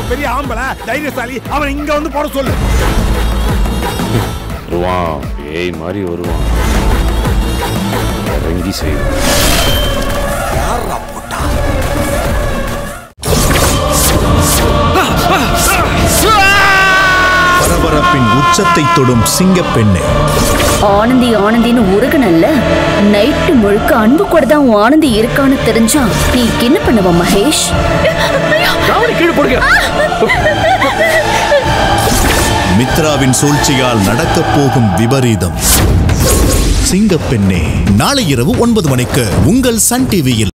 அவன் பெரிய ஆம்பளை தைரியசாலி அவன் இங்க வந்து போட சொல்லு வருவான் பேய் மாதிரி வருவான் இறங்கி செய்வான் பரபரப்பின் உச்சத்தை தொடும் சிங்கப்பெண்ணே ஆனந்தி ஆனந்தின்னு உருகுனல்ல நைட்டு முழுக்க அன்பு கூட தான் உன் ஆனந்தி இருக்கான்னு தெரிஞ்சா நீ என்ன பண்ணுவ மகேஷ் மித்ராவின் சூழ்ச்சியால் நடக்கப் போகும் விபரீதம் சிங்கப்பெண்ணே நாளை இரவு ஒன்பது மணிக்கு உங்கள் சன் டிவியில்